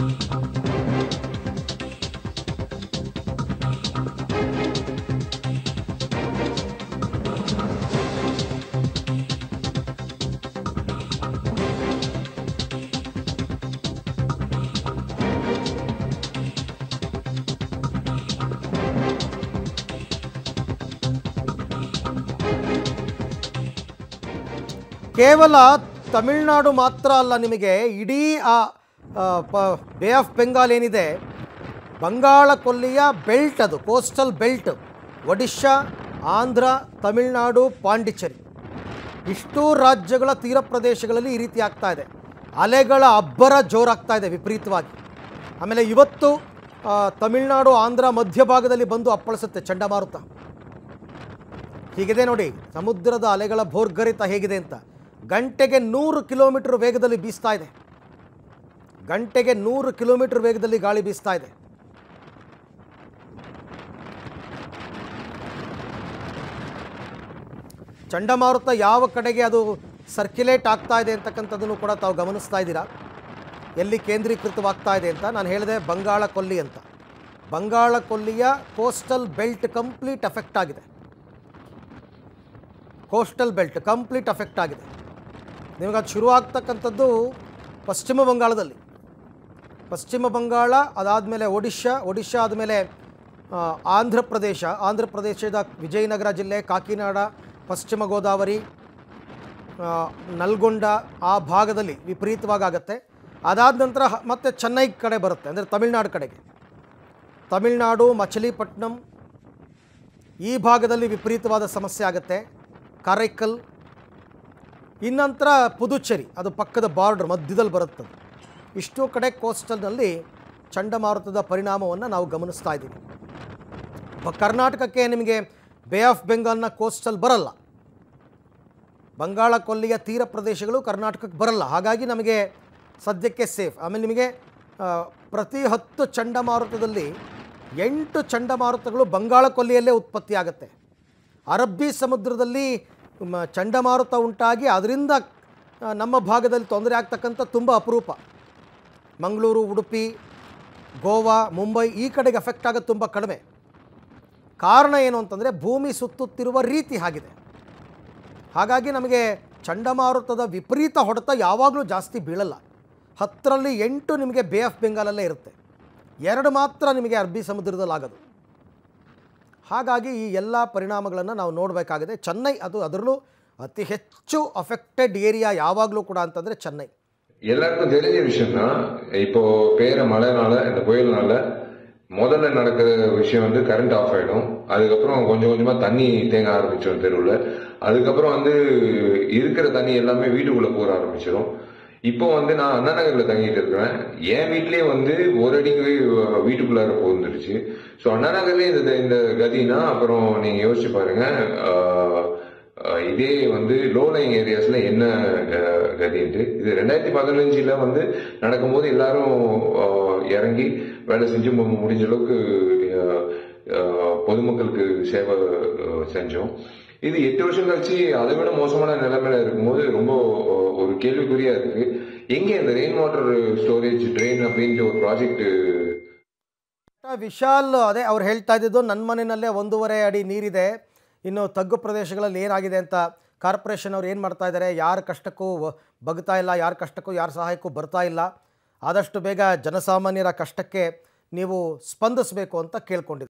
ಕೇವಲ ತಮಿಳುನಾಡು ಮಾತ್ರ ಅಲ್ಲ ನಿಮಗೆ ಇಡೀ ಆ ಆ, ಪ ಬೇ ಆಫ್ ಬೆಂಗಾಲ್ ಏನಿದೆ ಬಂಗಾಳ ಕೊಲ್ಲಿಯ ಬೆಲ್ಟ್ ಅದು ಕೋಸ್ಟಲ್ ಬೆಲ್ಟ್ ಒಡಿಶಾ ಆಂಧ್ರ ತಮಿಳುನಾಡು ಪಾಂಡಿಚೇರಿ ಇಷ್ಟೂ ರಾಜ್ಯಗಳ ತೀರ ಪ್ರದೇಶಗಳಲ್ಲಿ ಈ ರೀತಿ ಆಗ್ತಾ ಇದೆ ಅಲೆಗಳ ಅಬ್ಬರ ಜೋರಾಗ್ತಾ ಇದೆ ವಿಪರೀತವಾಗಿ ಆಮೇಲೆ ಇವತ್ತು ಆ, ತಮಿಳುನಾಡು ಆಂಧ್ರ ಮಧ್ಯಭಾಗದಲ್ಲಿ ಬಂದು ಅಪ್ಪಳಿಸುತ್ತೆ ಚಂಡಮಾರುತ ಹೀಗಿದೆ ನೋಡಿ ಸಮುದ್ರದ ಅಲೆಗಳ ಭೋರ್ಗರಿತ ಹೇಗಿದೆ ಅಂತ ಗಂಟೆಗೆ ನೂರು ಕಿಲೋಮೀಟರ್ ವೇಗದಲ್ಲಿ ಬೀಸ್ತಾ ಇದೆ ಗಂಟೆಗೆ ನೂರು ಕಿಲೋಮೀಟರ್ ವೇಗದಲ್ಲಿ ಗಾಳಿ ಬೀಸ್ತಾ ಇದೆ ಚಂಡಮಾರುತ ಯಾವ ಕಡೆಗೆ ಅದು ಸರ್ಕ್ಯುಲೇಟ್ ಆಗ್ತಾ ಇದೆ ಅಂತಕ್ಕಂಥದ್ದನ್ನು ಕೂಡ ತಾವು ಗಮನಿಸ್ತಾ ಇದ್ದೀರಾ ಎಲ್ಲಿ ಕೇಂದ್ರೀಕೃತವಾಗ್ತಾ ಇದೆ ಅಂತ ನಾನು ಹೇಳಿದೆ ಬಂಗಾಳ ಕೊಲ್ಲಿ ಅಂತ ಬಂಗಾಳ ಕೊಲ್ಲಿಯ ಕೋಸ್ಟಲ್ ಬೆಲ್ಟ್ ಕಂಪ್ಲೀಟ್ ಎಫೆಕ್ಟ್ ಆಗಿದೆ ಕೋಸ್ಟಲ್ ಬೆಲ್ಟ್ ಕಂಪ್ಲೀಟ್ ಅಫೆಕ್ಟ್ ಆಗಿದೆ ನಿಮಗೆ ಅದು ಶುರು ಆಗ್ತಕ್ಕಂಥದ್ದು ಪಶ್ಚಿಮ ಬಂಗಾಳದಲ್ಲಿ ಪಶ್ಚಿಮ ಬಂಗಾಳ ಅದಾದಮೇಲೆ ಒಡಿಶಾ ಒಡಿಶಾ ಆದಮೇಲೆ ಆ, ಆಂಧ್ರ ಪ್ರದೇಶ ಆಂಧ್ರ ಪ್ರದೇಶದ ವಿಜಯನಗರ ಜಿಲ್ಲೆ ಕಾಕಿನಾಡ ಪಶ್ಚಿಮ ಗೋದಾವರಿ ಆ, ನಲ್ಗೊಂಡ ಆ ಭಾಗದಲ್ಲಿ ವಿಪರೀತವಾಗಿ ಆಗುತ್ತೆ ಅದಾದ ನಂತರ ಹ- ಮತ್ತೆ ಚೆನ್ನೈ ಕಡೆ ಬರುತ್ತೆ ಅಂದರೆ ತಮಿಳ್ನಾಡು ಕಡೆಗೆ ತಮಿಳ್ನಾಡು ಮಚಲಿಪಟ್ನಂ ಈ ಭಾಗದಲ್ಲಿ ವಿಪರೀತವಾದ ಸಮಸ್ಯೆ ಆಗುತ್ತೆ ಕಾರೈಕಲ್ ಇನ್ನಂತರ ಪುದುಚೇರಿ ಅದು ಪಕ್ಕದ ಬಾರ್ಡರ್ ಮಧ್ಯದಲ್ಲಿ ಬರುತ್ತದೆ ಇಷ್ಟು ಕಡೆ ಕೋಸ್ಟಲ್ನಲ್ಲಿ ಚಂಡಮಾರುತದ ಪರಿಣಾಮವನ್ನು ನಾವು ಗಮನಿಸ್ತಾ ಇದ್ದೀವಿ ಬ- ಕರ್ನಾಟಕಕ್ಕೆ ನಿಮಗೆ ಬೇ ಆಫ್ ಬೆಂಗಾಲ್ನ ಕೋಸ್ಟಲ್ ಬರಲ್ಲ ಬಂಗಾಳ ಕೊಲ್ಲಿಯ ತೀರ ಪ್ರದೇಶಗಳು ಕರ್ನಾಟಕಕ್ಕೆ ಬರಲ್ಲ ಹಾಗಾಗಿ ನಮಗೆ ಸದ್ಯಕ್ಕೆ ಸೇಫ್ ಆಮೇಲೆ ನಿಮಗೆ ಆ, ಪ್ರತಿ ಹತ್ತು ಚಂಡಮಾರುತದಲ್ಲಿ ಎಂಟು ಚಂಡಮಾರುತಗಳು ಬಂಗಾಳ ಕೊಲ್ಲಿಯಲ್ಲೇ ಉತ್ಪತ್ತಿ ಆಗುತ್ತೆ ಅರಬ್ಬಿ ಸಮುದ್ರದಲ್ಲಿ ಮ, ಚಂಡಮಾರುತ ಉಂಟಾಗಿ ಅದರಿಂದ ಆ, ನಮ್ಮ ಭಾಗದಲ್ಲಿ ತೊಂದರೆ ಆಗ್ತಕ್ಕಂಥ ತುಂಬ ಅಪರೂಪ ಮಂಗಳೂರು ಉಡುಪಿ ಗೋವಾ ಮುಂಬೈ ಈ ಕಡೆಗೆ ಎಫೆಕ್ಟ್ ಆಗೋದು ತುಂಬ ಕಡಿಮೆ ಕಾರಣ ಏನು ಅಂತಂದರೆ ಭೂಮಿ ಸುತ್ತುತ್ತಿರುವ ರೀತಿ ಆಗಿದೆ ಹಾಗಾಗಿ ನಮಗೆ ಚಂಡಮಾರುತದ ವಿಪರೀತ ಹೊಡೆತ ಯಾವಾಗಲೂ ಜಾಸ್ತಿ ಬೀಳಲ್ಲ ಹತ್ತರಲ್ಲಿ ಎಂಟು ನಿಮಗೆ ಬೇ ಆಫ್ ಬೆಂಗಾಲಲ್ಲೇ ಇರುತ್ತೆ ಎರಡು ಮಾತ್ರ ನಿಮಗೆ ಅರಬ್ಬಿ ಸಮುದ್ರದಲ್ಲಿ ಆಗೋದು ಹಾಗಾಗಿ ಈ ಎಲ್ಲ ಪರಿಣಾಮಗಳನ್ನು ನಾವು ನೋಡಬೇಕಾಗಿದೆ ಚೆನ್ನೈ ಅದು ಅದರಲ್ಲೂ ಅತಿ ಹೆಚ್ಚು ಅಫೆಕ್ಟೆಡ್ ಏರಿಯಾ ಯಾವಾಗಲೂ ಕೂಡ ಅಂತಂದರೆ ಚೆನ್ನೈ எல்லாருக்கும் தெரிஞ்ச விஷயம் தான் இப்போ பெய்யற மழைனால இந்த புயல்னால முதல்ல நடக்கிற விஷயம் வந்து கரண்ட் ஆஃப் ஆயிடும் அதுக்கப்புறம் கொஞ்சம் கொஞ்சமா தண்ணி தேங்க ஆரம்பிச்சிடும் தெருவில் அதுக்கப்புறம் வந்து இருக்கிற தண்ணி எல்லாமே வீட்டுக்குள்ள போக ஆரம்பிச்சிடும் இப்போ வந்து நான் அண்ணா நகர்ல தங்கிட்டு இருக்கிறேன் என் வீட்லயே வந்து ஒரு அடிக்கு வீட்டுக்குள்ளார போந்துருச்சு ஸோ அண்ணா நகர்லயே இந்த இந்த கதினா அப்புறம் நீங்க யோசிச்சு பாருங்க ஆஹ், ஆஹ், இதே வந்து லோ லைங் ஏரியாஸ்ல என்ன க- கதின்ட்டு இது ரெண்டாயிரத்தி பதினஞ்சுல வந்து நடக்கும்போது எல்லாரும் ஆஹ், இறங்கி வேலை செஞ்சு மு- முடிஞ்ச அளவுக்கு ஆஹ், ஆஹ், பொதுமக்களுக்கு சேவை ஆஹ், செஞ்சோம் இது எட்டு வருஷம் கழிச்சு அதை விட மோசமான நிலைமையில இருக்கும்போது ரொம்ப ஆஹ், ஒரு கேள்விக்குறியா இருக்கு எங்க இந்த ரெயின் வாட்டர் ஸ்டோரேஜ் ட்ரெயின் அப்படின்ட்டு ஒரு ப்ராஜெக்ட் ವಿಶಾಲ್ ಅದೇ ಅವ್ರು ಹೇಳ್ತಾ ಇದ್ದಿದ್ದು ನನ್ನ ಮನೆಯಲ್ಲೇ ಒಂದೂವರೆ ಅಡಿ ನೀರಿದೆ ಇನ್ನು ತಗ್ಗು ಪ್ರದೇಶಗಳಲ್ಲಿ ಏನಾಗಿದೆ ಅಂತ ಕಾರ್ಪೊರೇಷನ್ ಅವ್ರು ಏನು ಮಾಡ್ತಾ ಇದ್ದಾರೆ ಯಾರ ಕಷ್ಟಕ್ಕೂ ವ- ಬಗ್ತಾ ಇಲ್ಲ ಯಾರ ಕಷ್ಟಕ್ಕೂ ಯಾರ ಸಹಾಯಕ್ಕೂ ಬರ್ತಾ ಇಲ್ಲ ಆದಷ್ಟು ಬೇಗ ಜನಸಾಮಾನ್ಯರ ಕಷ್ಟಕ್ಕೆ ನೀವು ಸ್ಪಂದಿಸಬೇಕು ಅಂತ ಕೇಳ್ಕೊಂಡಿದ್ದಾರೆ